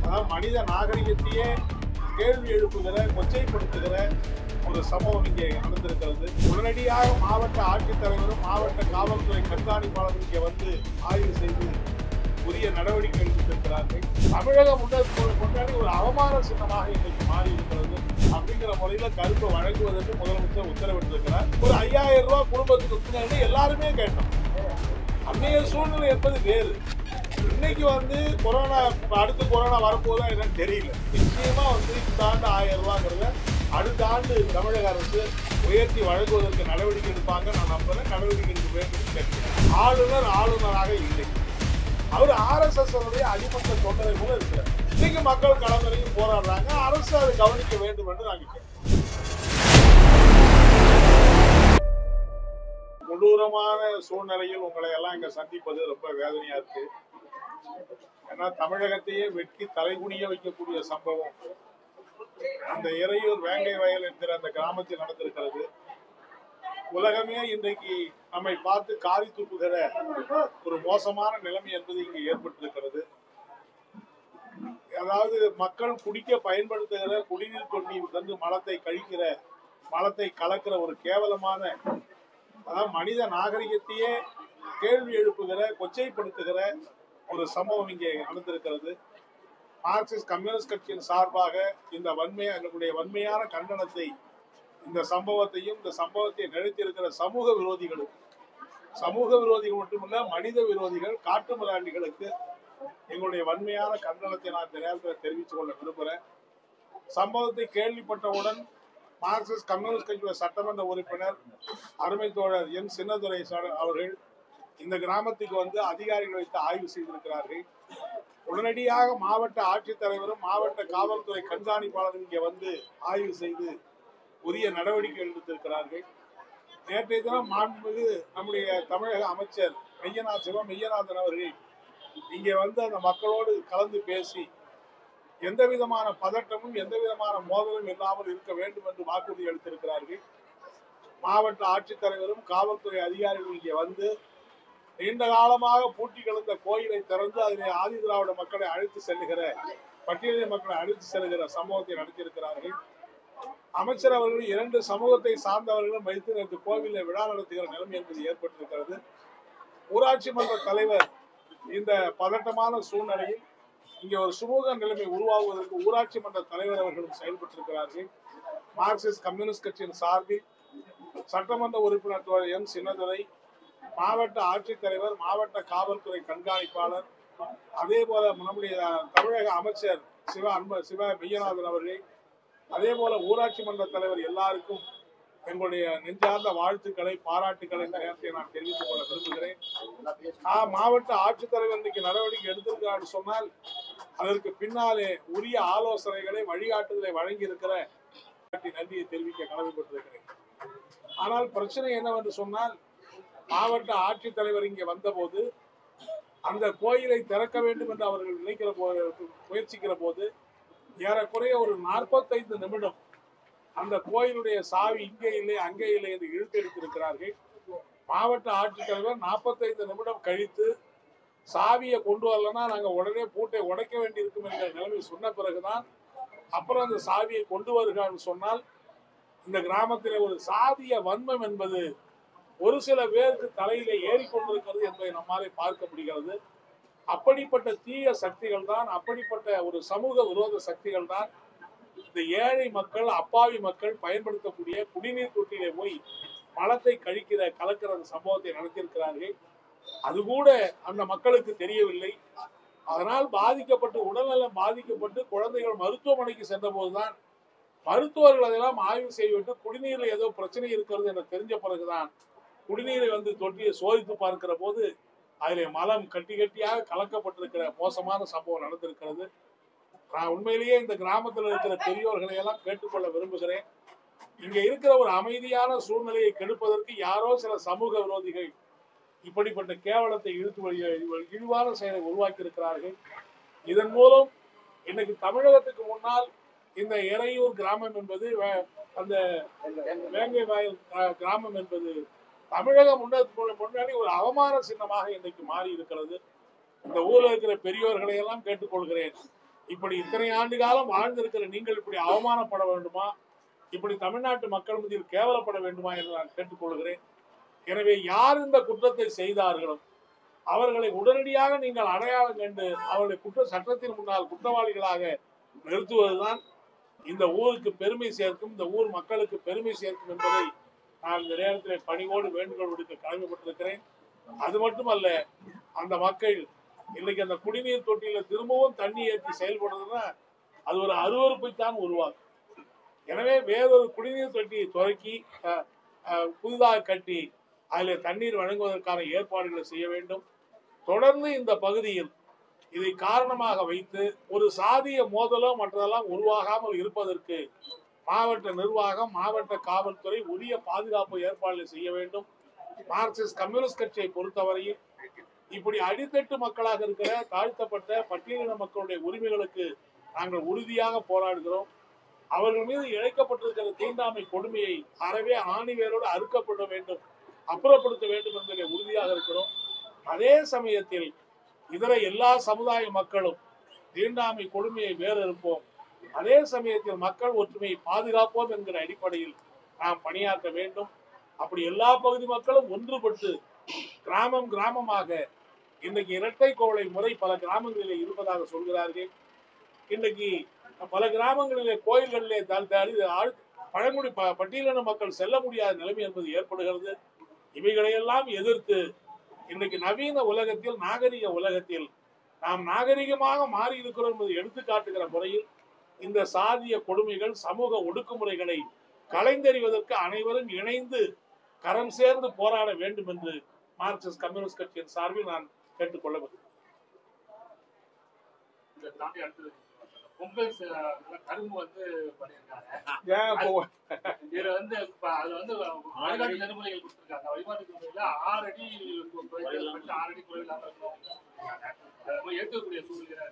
அதாவது மனித நாகரிகத்தையே கேள்வி எழுப்புகிற கொச்சைப்படுத்துகிற ஒரு சம்பவம் இங்கே நடந்திருக்கிறது உடனடியாக மாவட்ட ஆட்சித்தலைவரும் மாவட்ட காவல்துறை கண்காணிப்பாளரும் இங்கே வந்து ஆய்வு செய்து உரிய நடவடிக்கை எடுத்திருக்கிறார்கள் தமிழக முன்னேற்ற கொண்டாடி ஒரு அவமான சின்னமாக இன்றைக்கு மாறி இருக்கிறது அப்படிங்கிற முறையில கருத்து வழங்குவதற்கு முதலமைச்சர் உத்தரவிட்டிருக்கிறார் ஒரு ஐயாயிரம் ரூபாய் குடும்பத்துக்கு பின்னாடி எல்லாருமே கேட்டோம் அன்றைய சூழ்நிலை என்பது வேறு இன்னைக்கு வந்து கொரோனா இப்ப அடுத்து கொரோனா வரப்போதா என்னன்னு தெரியல நிச்சயமா வந்து இந்த ஆண்டு ஆயிரம் ரூபாங்கிறத அடுத்த ஆண்டு தமிழக அரசு உயர்த்தி வழங்குவதற்கு நடவடிக்கை எடுப்பாங்க நான் நம்புறேன் நடவடிக்கை எடுக்க வேண்டும் கேட்கிறேன் ஆளுநர் ஆளுநராக இல்லை அவர் ஆர்எஸ்எஸ் அடிமட்ட தொண்டரை போல இருக்கிறார் இன்னைக்கு மக்கள் களமிறங்கி போராடுறாங்க அரசு அதை கவனிக்க வேண்டும் என்று நாங்கள் கேட்கிறோம் கொடூரமான சூழ்நிலையில் உங்களை எல்லாம் இங்க சந்திப்பது ரொம்ப வேதனையா இருக்கு ஏன்னா தமிழகத்தையே வெட்கி தலைகுனிய வைக்கக்கூடிய சம்பவம் அந்த இறையூர் வேங்கை வயல் என்கிற அந்த கிராமத்தில் நடந்திருக்கிறது உலகமே இன்றைக்கு நம்மை பார்த்து காரி துப்புகிற ஒரு மோசமான நிலைமை என்பது இங்கு ஏற்பட்டிருக்கிறது அதாவது மக்கள் குடிக்க பயன்படுத்துகிற குடிநீர் தொட்டி வந்து மலத்தை கழிக்கிற மலத்தை கலக்கிற ஒரு கேவலமான அதாவது மனித நாகரிகத்தையே கேள்வி எழுப்புகிற கொச்சைப்படுத்துகிற ஒரு சம்பவம் இங்கே நடந்திருக்கிறது மார்க்சிஸ்ட் கம்யூனிஸ்ட் கட்சியின் சார்பாக இந்த வன்மையா எங்களுடைய வன்மையான கண்டனத்தை இந்த சம்பவத்தையும் இந்த சம்பவத்தை நினைத்திருக்கிற சமூக விரோதிகளுக்கு சமூக விரோதிகள் மட்டுமல்ல மனித விரோதிகள் காட்டு மிராண்டிகளுக்கு எங்களுடைய வன்மையான கண்டனத்தை நான் இந்த நேரத்தில் தெரிவித்துக் கொள்ள விரும்புகிறேன் சம்பவத்தை கேள்விப்பட்டவுடன் மார்க்சிஸ்ட் கம்யூனிஸ்ட் கட்சியுடைய சட்டமன்ற உறுப்பினர் அருமை தோழர் என் சின்னதுரை சார் அவர்கள் இந்த கிராமத்துக்கு வந்து அதிகாரிகள் வைத்து ஆய்வு செய்திருக்கிறார்கள் உடனடியாக மாவட்ட ஆட்சித்தலைவரும் மாவட்ட காவல்துறை கண்காணிப்பாளரும் இங்கே வந்து ஆய்வு செய்து உரிய நடவடிக்கை எடுத்திருக்கிறார்கள் நேற்றைய தினம் மாண்புமிகு நம்முடைய தமிழக அமைச்சர் மெய்யநாத் சிவம் மெய்யநாதன் அவர்கள் இங்கே வந்து அந்த மக்களோடு கலந்து பேசி எந்த விதமான பதட்டமும் எந்த விதமான மோதலும் இல்லாமல் இருக்க வேண்டும் என்று வாக்குறுதி அளித்திருக்கிறார்கள் மாவட்ட ஆட்சித்தலைவரும் காவல்துறை அதிகாரிகள் இங்கே வந்து நீண்ட காலமாக பூட்டி கிடந்த கோயிலை திறந்து அதிலே ஆதி திராவிட மக்களை அழைத்து செல்லுகிற பட்டியலின மக்களை அழைத்து செல்லுகிற சம்பவத்தை நடத்தியிருக்கிறார்கள் அமைச்சர் அவர்கள் இரண்டு சமூகத்தை சார்ந்தவர்களும் வைத்து நேற்று கோவிலில் விழா நடத்துகிற நிலைமை என்பது ஏற்பட்டிருக்கிறது ஊராட்சி மன்ற தலைவர் இந்த பதட்டமான சூழ்நிலையில் இங்கே ஒரு சுமூக நிலைமை உருவாகுவதற்கு ஊராட்சி மன்ற தலைவர் அவர்களும் செயல்பட்டிருக்கிறார்கள் மார்க்சிஸ்ட் கம்யூனிஸ்ட் கட்சியின் சார்பில் சட்டமன்ற உறுப்பினர் தோழர் எம் சின்னதுரை மாவட்ட ஆட்சித்தலைவர் மாவட்ட காவல்துறை கண்காணிப்பாளர் அதே போல நம்முடைய தமிழக அமைச்சர் சிவ அன்ப சிவ மெய்யநாதன் அவர்கள் அதே போல ஊராட்சி மன்ற தலைவர் எல்லாருக்கும் எங்களுடைய நெஞ்சார்ந்த வாழ்த்துக்களை பாராட்டுக்களை இந்த நேரத்தை நான் தெரிவித்துக் கொள்ள விரும்புகிறேன் ஆ- மாவட்ட ஆட்சித்தலைவர் இன்னைக்கு நடவடிக்கை எடுத்திருக்கிறார் சொன்னால் அதற்கு பின்னாலே உரிய ஆலோசனைகளை வழிகாட்டுதலை வழங்கி இருக்கிற நன்றியை தெரிவிக்க கடமைப்பட்டிருக்கிறேன் ஆனால் பிரச்சனை என்னவென்று சொன்னால் மாவட்ட ஆட்சித்தலைவர் இங்கே வந்தபோது அந்த கோயிலை திறக்க வேண்டும் என்று அவர்கள் நினைக்கிற போது முயற்சிக்கிற போது ஏறக்குறைய ஒரு நாற்பத்தைந்து நிமிடம் அந்த கோயிலுடைய சாவி இங்கே இல்லை அங்கே இல்லை என்று இழுத்தெடுத்திருக்கிறார்கள் மாவட்ட ஆட்சித்தலைவர் நாற்பத்தைந்து நிமிடம் கழித்து சாவியை கொண்டு வரலன்னா நாங்க உடனே பூட்டை உடைக்க வேண்டியிருக்கும் என்ற நிலைமை சொன்ன பிறகுதான் அப்புறம் அந்த சாவியை கொண்டு வருகிறான்னு சொன்னால் இந்த கிராமத்திலே ஒரு சாதிய வன்மம் என்பது ஒரு சில பேருக்கு தலையிலே ஏறிக்கொண்டிருக்கிறது என்பதை நம்மாலே பார்க்க முடிகிறது அப்படிப்பட்ட தீய சக்திகள் தான் அப்படிப்பட்ட ஒரு சமூக விரோத சக்திகள் தான் இந்த ஏழை மக்கள் அப்பாவி மக்கள் பயன்படுத்தக்கூடிய குடிநீர் தொட்டியிலே போய் மலத்தை கழிக்கிற கலக்கிற அந்த சம்பவத்தை நடத்தியிருக்கிறார்கள் அது கூட அந்த மக்களுக்கு தெரியவில்லை அதனால் பாதிக்கப்பட்டு உடல்நலம் பாதிக்கப்பட்டு குழந்தைகள் மருத்துவமனைக்கு சென்ற போதுதான் மருத்துவர்கள் அதெல்லாம் ஆய்வு செய்துவிட்டு குடிநீரில் ஏதோ பிரச்சனை இருக்கிறது என்று தெரிஞ்ச பிறகுதான் குடிநீரை வந்து தொட்டியை சோதித்து பார்க்கிற போது அதிலே மலம் கட்டி கட்டியாக கலக்கப்பட்டிருக்கிற மோசமான சம்பவம் நடந்திருக்கிறது நான் உண்மையிலேயே இந்த கிராமத்தில் இருக்கிற பெரியோர்களை எல்லாம் கேட்டுக்கொள்ள விரும்புகிறேன் இங்க இருக்கிற ஒரு அமைதியான சூழ்நிலையை கெடுப்பதற்கு யாரோ சில சமூக விரோதிகள் இப்படிப்பட்ட கேவலத்தை இழுத்து வழி- இழிவான செயலை உருவாக்கி இருக்கிறார்கள் இதன் மூலம் இன்னைக்கு தமிழகத்துக்கு முன்னால் இந்த இறையூர் கிராமம் என்பது வே- அந்த வேங்கை வயல் அஹ், கிராமம் என்பது தமிழக முன்னேற்ற முன்னாடி ஒரு அவமான சின்னமாக இன்னைக்கு மாறி இருக்கிறது இந்த ஊர்ல இருக்கிற பெரியோர்களை எல்லாம் கேட்டுக்கொள்கிறேன் இப்படி இத்தனை ஆண்டு காலம் வாழ்ந்திருக்கிற நீங்கள் இப்படி அவமானப்பட வேண்டுமா இப்படி தமிழ்நாட்டு மக்கள் மத்தியில் கேவலப்பட வேண்டுமா என்று நான் கேட்டுக்கொள்கிறேன் எனவே யார் இந்த குற்றத்தை செய்தார்களோ அவர்களை உடனடியாக நீங்கள் அடையாளம் கண்டு அவர்களை குற்ற சட்டத்தின் முன்னால் குற்றவாளிகளாக நிறுத்துவதுதான் இந்த ஊருக்கு பெருமை சேர்க்கும் இந்த ஊர் மக்களுக்கு பெருமை சேர்க்கும் என்பதை நான் இந்த நேரத்தில் பணிவோடு வேண்டுகோள் விடுக்க கடமைப்பட்டிருக்கிறேன் அது மட்டுமல்ல அந்த மக்கள் இன்னைக்கு அந்த குடிநீர் தொட்டியில திரும்பவும் தண்ணி ஏற்றி செயல்படுறதுன்னா அது ஒரு அருவருப்பை தான் உருவாக்கும் எனவே வேறொரு குடிநீர் தொட்டியை துவக்கி அஹ், அஹ், புதிதாக கட்டி அதில் தண்ணீர் வழங்குவதற்கான ஏற்பாடுகளை செய்ய வேண்டும் தொடர்ந்து இந்த பகுதியில் இதை காரணமாக வைத்து ஒரு சாதிய மோதலோ மற்றதெல்லாம் உருவாகாமல் இருப்பதற்கு மாவட்ட நிர்வாகம் மாவட்ட காவல்துறை உரிய பாதுகாப்பு ஏற்பாடுகளை செய்ய வேண்டும் மார்க்சிஸ்ட் கம்யூனிஸ்ட் கட்சியை பொறுத்தவரையில் இப்படி அடித்தட்டு மக்களாக இருக்கிற தாழ்த்தப்பட்ட பட்டியலின மக்களுடைய உரிமைகளுக்கு நாங்கள் உறுதியாக போராடுகிறோம் அவர்கள் மீது இழைக்கப்பட்டிருக்கிற தீண்டாமை கொடுமையை அறவே ஆணிவேரோடு அறுக்கப்பட வேண்டும் அப்புறப்படுத்த வேண்டும் என்பதில் உறுதியாக இருக்கிறோம் அதே சமயத்தில் இதர எல்லா சமுதாய மக்களும் தீண்டாமை கொடுமையை வேறு இருப்போம் அதே சமயத்தில் மக்கள் ஒற்றுமையை பாதுகாப்போம் என்கிற அடிப்படையில் நாம் பணியாற்ற வேண்டும் அப்படி எல்லா பகுதி மக்களும் ஒன்றுபட்டு கிராமம் கிராமமாக இன்னைக்கு இரட்டை கோவலை முறை பல கிராமங்களிலே இருப்பதாக சொல்கிறார்கள் இன்னைக்கு பல கிராமங்களிலே கோயில்களிலே த- த- ஆழ்- பழங்குடி ப- பட்டியலின மக்கள் செல்ல முடியாத நிலைமை என்பது ஏற்படுகிறது இவைகளையெல்லாம் எதிர்த்து இன்னைக்கு நவீன உலகத்தில் நாகரிக உலகத்தில் நாம் நாகரிகமாக மாறி இருக்கிறோம் என்பதை எடுத்து காட்டுகிற முறையில் இந்த சாதிய கொடுமைகள் சமூக ஒடுக்குமுறைகளை கலைந்தெறிவதற்கு அனைவரும் இணைந்து கரம் சேர்ந்து போராட வேண்டும் என்று மார்க்சிஸ்ட் கம்யூனிஸ்ட் கட்சியின் சார்பில் நான் கேட்டுக்கொள்ள விரும்புகிறேன் இதை தாண்டி அடுத்தது பொங்கல் ச- இதுல கரும்பு வந்து பண்ணியிருக்காங்க ஏன் இப்போ- இதுல வந்து இப்ப அதுல வந்து வழிகாட்டு நெறிமுறைகள் கொடுத்திருக்காங்க வழிபாட்டு நெறிமுறையில ஆறு அடி குறைந்தது பட்டு ஆறு அடி குறைவில்லாம இருக்கணும் அப்படின்னு சொல்லியிருக்காங்க. அதை நம்ம ஏற்கக்கூடிய சூழ்நிலை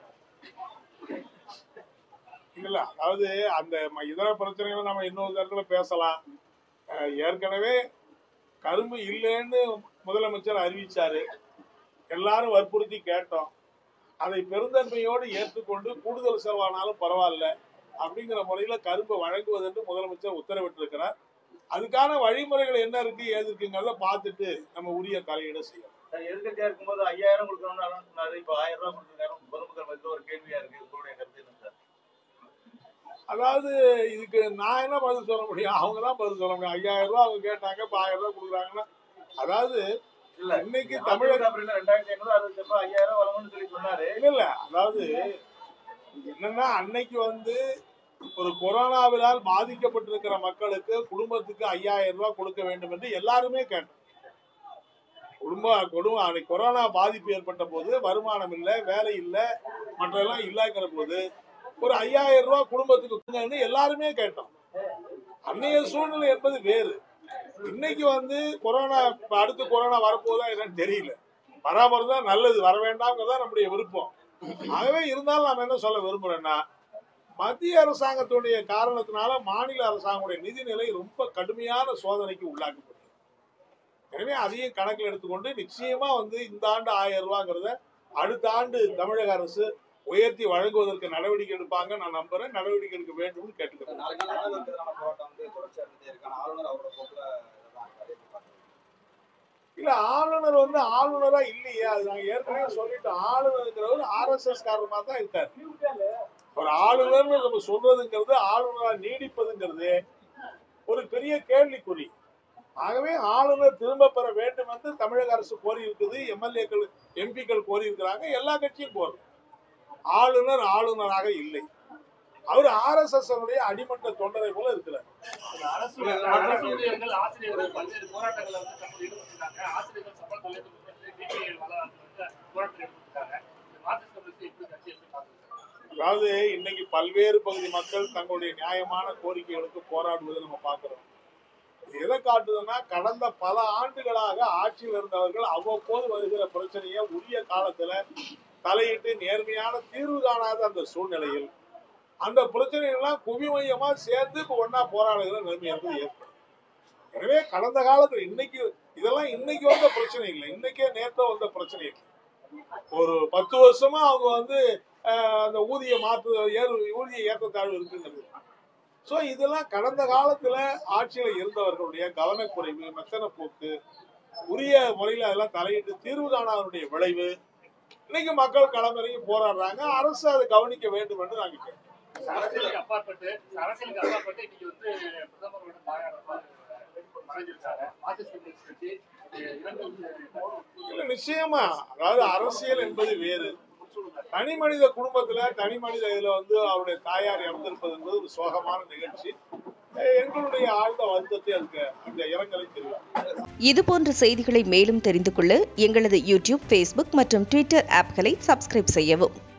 இல்ல அதாவது அந்த ம- இதர பிரச்சனைகளை நம்ம இன்னொரு இடத்துல பேசலாம் அஹ் ஏற்கனவே கரும்பு இல்லைன்னு முதலமைச்சர் அறிவிச்சாரு எல்லாரும் வற்புறுத்தி கேட்டோம் அதை பெருந்தன்மையோடு ஏற்றுக்கொண்டு கூடுதல் செலவானாலும் பரவாயில்ல அப்படிங்கிற முறையில கரும்பு வழங்குவது என்று முதலமைச்சர் உத்தரவிட்டிருக்கிறார் அதுக்கான வழிமுறைகள் என்ன இருக்கு ஏது இருக்குங்கிறத பார்த்துட்டு நம்ம உரிய தலையீடு செய்யலாம் சார் எதிர்கட்சியா இருக்கும்போது ஐயாயிரம் கொடுக்கணும்னு அனௌன்ஸ் பண்ணாரு இப்போ ஆயிரம் ரூபாய் கொடுத்துருக்காரு பொதுமக்கள் மத்தியில் ஒரு கேள்வியா இருக்கு உங்களுடைய கருத்து என்ன சார் அதாவது இதுக்கு நான் என்ன பதில் சொல்ல முடியும் அவங்க தான் பதில் சொல்ல முடியும் ஐயாயிரம் ரூபாய் அவங்க கேட்டாங்க இப்போ ஆயிரம் ரூபாய் கொடுக்குறாங்கன்னா அதாவது இல்ல இன்னைக்கு தமிழக தமிழக அப்படின்னு ரெண்டாயிரத்தி ஐநூறு அறுபத்தி ரூபாய் ஐயாயிரம் வழங்கணும்னு சொல்லி சொன்னாரு இல்ல இல்ல அதாவது என்னன்னா அன்னைக்கு வந்து ஒரு கொரோனாவினால் பாதிக்கப்பட்டிருக்கிற மக்களுக்கு குடும்பத்துக்கு ஐயாயிரம் ரூபாய் கொடுக்க வேண்டும் என்று எல்லாருமே கேட்டோம் குடும்ப குடும்பம் அன்னைக்கு கொரோனா பாதிப்பு ஏற்பட்ட போது வருமானம் இல்லை வேலை இல்லை மற்றெல்லாம் இல்லைங்கிற போது ஒரு ஐயாயிரம் ரூபாய் குடும்பத்துக்கு கொடுங்கன்னு எல்லாருமே கேட்டோம் அன்னைய சூழ்நிலை என்பது வேறு இன்னைக்கு வந்து கொரோனா இப்ப அடுத்து கொரோனா வரப்போதா என்னன்னு தெரியல வராம தான் நல்லது வர வேண்டாம்ங்கிறதா நம்முடைய விருப்பம் ஆகவே இருந்தாலும் நாம என்ன சொல்ல விரும்புறேன்னா மத்திய அரசாங்கத்துடைய காரணத்தினால மாநில அரசாங்கத்துடைய நிதிநிலை ரொம்ப கடுமையான சோதனைக்கு உள்ளாக்கப்பட்டது எனவே அதையும் கணக்கில் எடுத்துக்கொண்டு நிச்சயமா வந்து இந்த ஆண்டு ஆயிரம் ரூபாங்கிறத அடுத்த ஆண்டு தமிழக அரசு உயர்த்தி வழங்குவதற்கு நடவடிக்கை எடுப்பாங்க நான் நம்புறேன் நடவடிக்கை எடுக்க வேண்டும்னு கேட்டுக்கிறேன் நாளைக்கு ஆளுநருக்கு எதிரான போராட்டம் வந்து தொடர்ச்சியா இருந்துட்டே இருக்கான ஆளுநர் அவரோட போக்குல இதுதான் அதே மாதிரி பார்க்கணும். இல்ல ஆளுநர் வந்து ஆளுநரா இல்லையே அது நாங்க ஏற்கனவே சொல்லிட்டோம் ஆளுநருங்கிறவர் ஆர்எஸ்எஸ் காரணமா தான் இருக்காரு ஒரு ஆளுநர்னு நம்ம சொல்றதுங்கிறது ஆளுநரா நீடிப்பதுங்கிறது ஒரு பெரிய கேள்விக்குறி ஆகவே ஆளுநர் திரும்ப பெற வேண்டும் என்று தமிழக அரசு கோரி இருக்குது எம்எல்ஏக்கள் எம்பிக்கள் கோரி இருக்கிறாங்க எல்லா கட்சியும் கோரும் ஆளுநர் ஆளுநராக இல்லை அவர் ஆர்எஸ்எஸ் அடிமட்ட தொண்டரை போல இருக்கிறார் அரசு அரசு ஊழியர்கள் ஆசிரியர்கள் பல்வேறு போராட்டங்களை வந்து தற்போது ஈடுபட்டிருக்காங்க ஆசிரியர்கள் சம்பள தொழில் டிபிஐ வளர்ந்து போராட்டம் ஈடுபட்டிருக்காங்க இந்த மார்க்சிஸ்ட் கம்யூனிஸ்ட் எப்படி கட்சி எப்படி பார்க்குறது அதாவது இன்னைக்கு பல்வேறு பகுதி மக்கள் தங்களுடைய நியாயமான கோரிக்கைகளுக்கு போராடுவதை நம்ம பார்க்கிறோம் இது எதை காட்டுதுன்னா கடந்த பல ஆண்டுகளாக ஆட்சியில் இருந்தவர்கள் அவ்வப்போது வருகிற பிரச்சனையை உரிய காலத்துல தலையிட்டு நேர்மையான தீர்வு காணாத அந்த சூழ்நிலையில் அந்த பிரச்சனைகள்லாம் குவிமையமா சேர்ந்து இப்ப ஒன்னா போராடுகிற நிலைமை என்பது ஏற்படும் எனவே கடந்த காலத்துல இன்னைக்கு இதெல்லாம் இன்னைக்கு வந்த பிரச்சனை இல்லை இன்னைக்கே நேற்று வந்த பிரச்சனை இல்லை ஒரு பத்து வருஷமா அவங்க வந்து அஹ், அந்த ஊதிய மாற்று ஏறு ஊதிய ஏற்றத்தாழ்வு இருக்குங்கிறது ஸோ இதெல்லாம் கடந்த காலத்துல ஆட்சியில இருந்தவர்களுடைய கவனக்குறைவு மெத்தன போக்கு உரிய முறையில் அதெல்லாம் தலையிட்டு தீர்வு காணாதனுடைய விளைவு இன்னைக்கு மக்கள் களமிறங்கி போராடுறாங்க அரசு அதை கவனிக்க வேண்டும் என்று நாங்கள் கேட்கிறோம் அரசியலுக்கு அப்பாற்பட்டு அரசியலுக்கு அப்பாற்பட்டு இன்னைக்கு வந்து பிரதமரோட தாயார் வந்து மறைஞ்சிருக்காங்க மார்க்சிஸ்ட் கம்யூனிஸ்ட் கட்சி இரண்டு இல்ல நிச்சயமா அதாவது அரசியல் என்பது வேறு தனி மனித குடும்பத்துல தனி மனித இதுல வந்து அவருடைய தாயார் இறந்திருப்பது என்பது ஒரு சோகமான நிகழ்ச்சி அஹ் எங்களுடைய ஆழ்ந்த வருத்தத்தை அதுக்கு அந்த இரங்கலை தெரிவிக்கிறோம் இதுபோன்ற செய்திகளை மேலும் தெரிந்து கொள்ள எங்களது யூடியூப் ஃபேஸ்புக் மற்றும் ட்விட்டர் ஆப்களை சப்ஸ்கிரைப் செய்யவும்